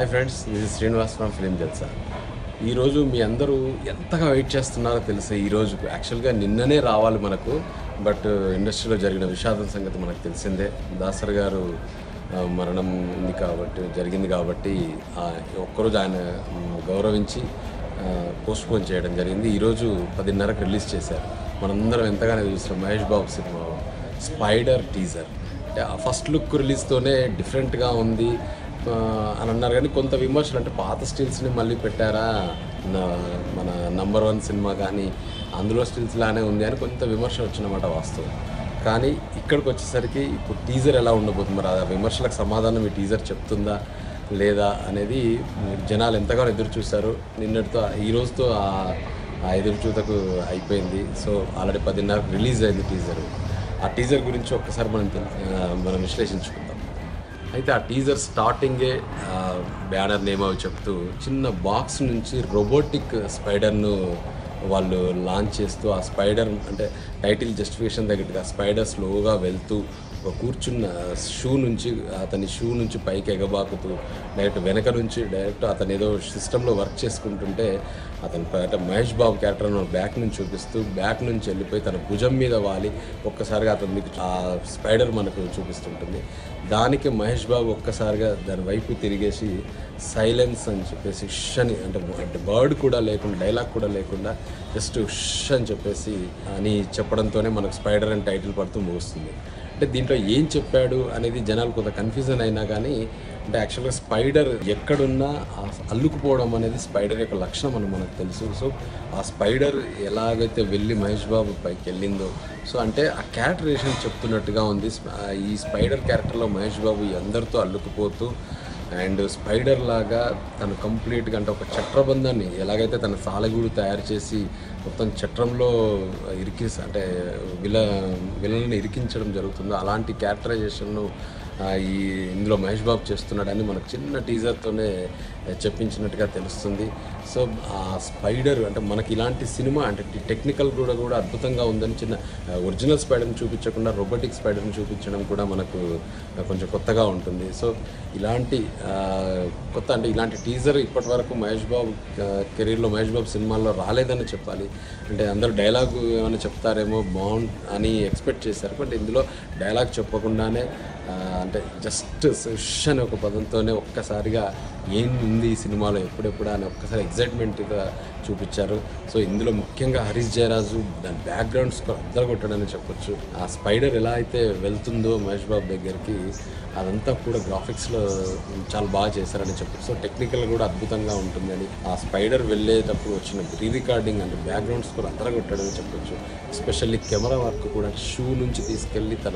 friends ఇది Srinivas from film తెలుసా ఈరోజు మీ అందరూ ఎంతగా వెయిట్ చేస్తున్నారో తెలుసు ఈరోజు యాక్చువల్గా నిన్ననే రావాలి మనకు బట్ ఇండస్ట్రీలో జరిగిన విషాదం సంగతి మనకు తెలిసిందే దాసర్ గారు ఆ, మరణం ఉంది కాబట్టి జరిగింది కాబట్టి ఆ, ఒక్కరోజు ఆయన మ్, గౌరవించి పోస్ట్పోన్ చేయడం జరిగింది ఈరోజు పదిన్నరకు రిలీజ్ చేశారు మనందరం ఎంతగానో చూస్తున్నాం మహేష్ బాబు సినిమా స్పైడర్ టీజర్ అంటే ఆ ఫస్ట్ లుక్ రిలీజ్తోనే డిఫరెంట్గా ఉంది ఆ, అని అన్నారు కానీ కొంత విమర్శలు అంటే పాత స్టిల్స్ని మళ్ళీ పెట్టారా నా- మన నంబర్ వన్ సినిమా కానీ అందులో స్టిల్స్ లానే ఉంది అని కొంత విమర్శ వచ్చినమాట వాస్తవం కానీ ఇక్కడికి వచ్చేసరికి ఇప్పుడు టీజర్ ఎలా ఉండబోతుంది మరి ఆ విమర్శలకు సమాధానం ఈ టీజర్ చెప్తుందా లేదా అనేది జనాలు ఎంతగానో ఎదురు చూశారు నిన్నటితో ఈ రోజుతో ఆ- ఆ ఎదురు చూతకు అయిపోయింది సో ఆల్రెడీ పదిన్నర రిలీజ్ అయింది టీజర్ ఆ టీజర్ గురించి ఒక్కసారి మనం తెల్- ఆ, మనం విశ్లేషించుకుందాం అయితే ఆ టీజర్ స్టార్టింగే బ్యానర్ నేమ్ అవి చెప్తూ చిన్న బాక్స్ నుంచి రోబోటిక్ స్పైడర్ను వాళ్ళు లాంచ్ చేస్తూ ఆ స్పైడర్ అంటే టైటిల్ జస్టిఫికేషన్ తగ్గట్టుగా స్పైడర్ స్లోగా వెళ్తూ ఒక కూర్చున్న షూ నుంచి అతని షూ నుంచి పైకి ఎగబాకుతూ డైరెక్ట్ వెనక నుంచి డైరెక్ట్ అతను ఏదో సిస్టంలో వర్క్ చేసుకుంటుంటే అతను ప- అంటే మహేష్ బాబు క్యారెక్టర్ బ్యాక్ నుంచి చూపిస్తూ బ్యాక్ నుంచి వెళ్ళిపోయి తన భుజం మీద వాలి ఒక్కసారిగా అతను మీకు ఆ స్పైడర్ మనకు చూపిస్తుంటుంది దానికి మహేష్ బాబు ఒక్కసారిగా దాని వైపు తిరిగేసి సైలెన్స్ అని చెప్పేసి ష్ అని అంటే అంటే బర్డ్ కూడా లేకుండా డైలాగ్ కూడా లేకుండా జస్ట్ ష్ అని చెప్పేసి అని చెప్పడంతోనే మనకు స్పైడర్ అని టైటిల్ పడుతూ ముగుస్తుంది అంటే దీంట్లో ఏం చెప్పాడు అనేది జనాలు కొంత కన్ఫ్యూజన్ అయినా కానీ అంటే యాక్చువల్గా స్పైడర్ ఎక్కడున్నా ఆ అల్లుకుపోవడం అనేది స్పైడర్ యొక్క లక్షణం అని మనకు తెలుసు సో ఆ స్పైడర్ ఎలాగైతే వెళ్ళి మహేష్ బాబు పైకి వెళ్ళిందో సో అంటే ఆ క్యారెక్టరేషన్ చెప్తున్నట్టుగా ఉంది స్ప- ఆ ఈ స్పైడర్ క్యారెక్టర్లో మహేష్ బాబు ఈ అందరితో అల్లుకుపోతూ అండ్ స్పైడర్ లాగా తను కంప్లీట్గా అంటే ఒక చట్రబంధాన్ని ఎలాగైతే తన సాలెగూడు తయారు చేసి మొత్తం చట్రంలో ఇరికి అంటే విల విలన్ని ఇరికించడం జరుగుతుందో అలాంటి క్యారెక్టరైజేషన్ను ఆ, ఈ ఇందులో మహేష్ బాబు చేస్తున్నాడని మనకు చిన్న టీజర్తోనే చెప్పించినట్టుగా తెలుస్తుంది సో ఆ స్పైడర్ అంటే మనకి ఇలాంటి సినిమా అంటే టెక్నికల్ కూడా కూడా అద్భుతంగా ఉందని చిన్న ఒరిజినల్ స్పైడర్ని చూపించకుండా రోబోటిక్ స్పైడర్ని చూపించడం కూడా మనకు కొంచెం కొత్తగా ఉంటుంది సో ఇలాంటి ఆ, కొత్త అంటే ఇలాంటి టీజర్ ఇప్పటి వరకు మహేష్ బాబు కెరీర్లో మహేష్ బాబు సినిమాల్లో రాలేదని చెప్పాలి అంటే అందరూ డైలాగ్ ఏమైనా చెప్తారేమో బాగుంది అని ఎక్స్పెక్ట్ చేశారు బట్ ఇందులో డైలాగ్ చెప్పకుండానే ఆ, అంటే జస్ట్ సుష్ అనే ఒక పదంతోనే ఒక్కసారిగా ఏం ఉంది ఈ సినిమాలో ఎప్పుడెప్పుడు అని ఒక్కసారి ఎగ్జైట్మెంట్గా చూపించారు సో ఇందులో ముఖ్యంగా హరీష్ జయరాజు దాని బ్యాక్గ్రౌండ్స్ అద్దరు కొట్టడని చెప్పొచ్చు ఆ స్పైడర్ ఎలా అయితే వెళ్తుందో మహేష్ బాబు దగ్గరికి అదంతా కూడా గ్రాఫిక్స్లో చాలా బాగా చేశారని చెప్పొచ్చు సో టెక్నికల్ కూడా అద్భుతంగా ఉంటుందని ఆ స్పైడర్ వెళ్ళేటప్పుడు వచ్చిన రీ రికార్డింగ్ అంటే బ్యాక్గ్రౌండ్ స్కోర్ అందరూ కొట్టాడని చెప్పొచ్చు ఎస్పెషల్లీ కెమెరా వర్క్ కూడా షూ నుంచి తీసుకెళ్ళి తన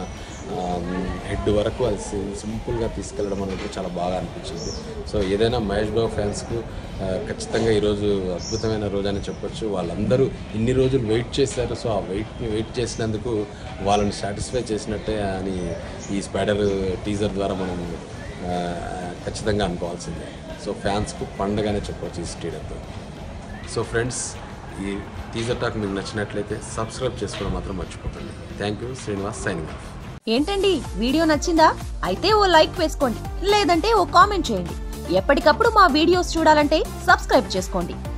హెడ్ వరకు అది సి- సింపుల్గా తీసుకెళ్ళడం అనేది చాలా బాగా అనిపించింది సో ఏదైనా మహేష్ బాబు ఫ్యాన్స్కు ఆ, ఖచ్చితంగా ఈరోజు అద్భుతమైన రోజు అని చెప్పొచ్చు వాళ్ళందరూ ఇన్ని రోజులు వెయిట్ చేశారు సో ఆ వెయిట్ని వెయిట్ చేసినందుకు వాళ్ళని సాటిస్ఫై చేసినట్టే అని ఈ స్పైడర్ టీజర్ ద్వారా మనం ఆ, ఖచ్చితంగా అనుకోవాల్సిందే సో ఫ్యాన్స్కు పండగానే చెప్పవచ్చు ఈ స్టేడియంతో సో ఫ్రెండ్స్ ఈ టీజర్ టాక్ మీకు నచ్చినట్లయితే సబ్స్క్రైబ్ చేసుకోవడం మాత్రం మర్చిపోకండి thank you Srinivas signing off ఏంటండి వీడియో నచ్చిందా అయితే ఓ లైక్ వేసుకోండి లేదంటే ఓ కామెంట్ చేయండి ఎప్పటికప్పుడు మా వీడియోస్ చూడాలంటే సబ్స్క్రైబ్ చేసుకోండి